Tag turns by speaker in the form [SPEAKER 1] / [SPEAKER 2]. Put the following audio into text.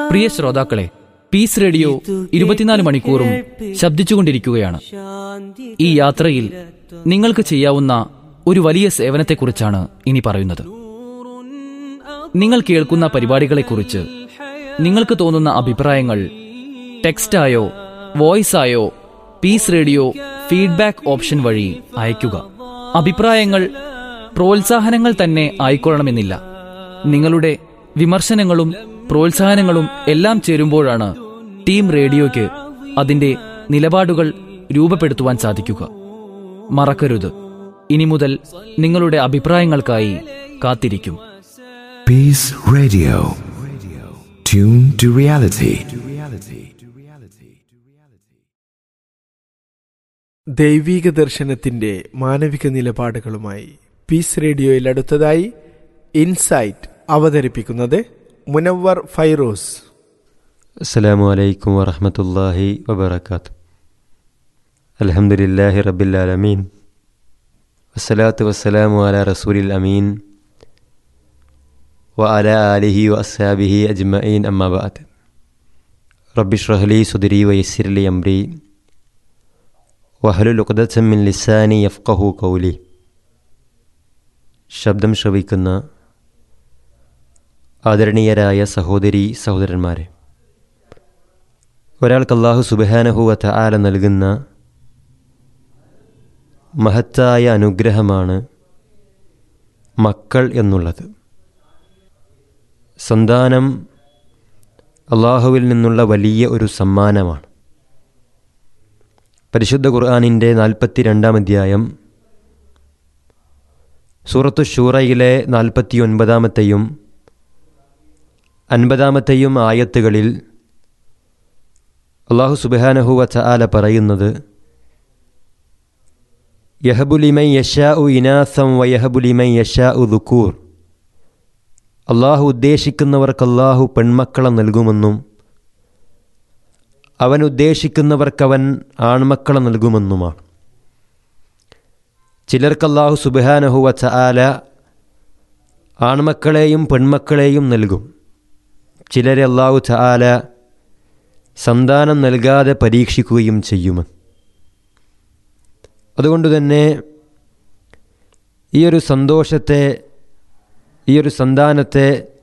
[SPEAKER 1] പ്രിയ ശ്രോതാക്കളെ piece radio ഇരുപത്തിനാല് മണിക്കൂറും ശബ്ദിച്ചുകൊണ്ടിരിക്കുകയാണ് ഈ യാത്രയിൽ നിങ്ങൾക്ക് ചെയ്യാവുന്ന ഒരു വലിയ സേവനത്തെക്കുറിച്ചാണ് ഇനി പറയുന്നത് നിങ്ങൾ കേൾക്കുന്ന പരിപാടികളെക്കുറിച്ച് നിങ്ങൾക്ക് തോന്നുന്ന അഭിപ്രായങ്ങൾ ടെക്സ്റ്റായോ വോയിസായോ പീസ് റേഡിയോ ഫീഡ്ബാക്ക് ഓപ്ഷൻ വഴി അയയ്ക്കുക അഭിപ്രായങ്ങൾ പ്രോത്സാഹനങ്ങൾ തന്നെ ആയിക്കൊള്ളണമെന്നില്ല നിങ്ങളുടെ വിമർശനങ്ങളും പ്രോത്സാഹനങ്ങളും എല്ലാം ചേരുമ്പോഴാണ് ടീം റേഡിയോയ്ക്ക് അതിന്റെ നിലപാടുകൾ രൂപപ്പെടുത്തുവാൻ സാധിക്കുക മറക്കരുത് ഇനി മുതൽ നിങ്ങളുടെ അഭിപ്രായങ്ങൾക്കായി കാത്തിരിക്കും
[SPEAKER 2] Peace Radio. Tune to reality.
[SPEAKER 3] ദൈവീക ദർശനത്തിന്റെ മാനവിക നിലപാടുകളുമായി പീസ് റേഡിയോയിൽ അടുത്തതായി ഇൻസൈറ്റ് അവതരിപ്പിക്കുന്നത് മുനവർ ഫൈറോസ്
[SPEAKER 4] السلام عليكم ورحمة الله وبركاته الحمد لله رب العالمين والصلاة والسلام على رسول الأمين وعلى آله وأصحابه أجمعين أما بعد رب اشرح لي صدري ويسر لي أمري واحلل عقدة من لساني يفقه قولي ശബ്ദം ശ്രവിക്കുന്ന ആദരണീയരായ സഹോദരി സഹോദരന്മാരെ ഒരാൾക്ക് അള്ളാഹു സുബഹാനഹുവ ആല നൽകുന്ന മഹത്തായ അനുഗ്രഹമാണ് മക്കൾ എന്നുള്ളത് സന്താനം അള്ളാഹുവിൽ നിന്നുള്ള വലിയ ഒരു സമ്മാനമാണ് പരിശുദ്ധ ഖുർആാനിൻ്റെ നാൽപ്പത്തി രണ്ടാം അധ്യായം സൂറത്തു ഷൂറയിലെ നാൽപ്പത്തി ഒൻപതാമത്തെയും അൻപതാമത്തെയും ആയത്തുകളിൽ അള്ളാഹു സുബാനഹുവ ചാല പറയുന്നത് യഹബുലിമൈ യഷാ ഉ ഇനാസം വയഹബുലിമൈ യഷാ ഉ ദുക്കൂർ അള്ളാഹു ഉദ്ദേശിക്കുന്നവർക്ക് അള്ളാഹു പെൺമക്കളെ നൽകുമെന്നും അവൻ ഉദ്ദേശിക്കുന്നവർക്കവൻ ആൺമക്കളെ നൽകുമെന്നുമാണ് ചിലർക്ക് അള്ളാഹു സുബാനഹുവ ചാല ആൺമക്കളെയും പെൺമക്കളെയും നൽകും ചിലരെ അള്ളാഹു ചാല സന്താനം നൽകാതെ പരീക്ഷിക്കുകയും ചെയ്യുമെന്ന് അതുകൊണ്ട് തന്നെ ഈ ഒരു സന്തോഷത്തെ ഈ ഒരു സന്താനത്തെ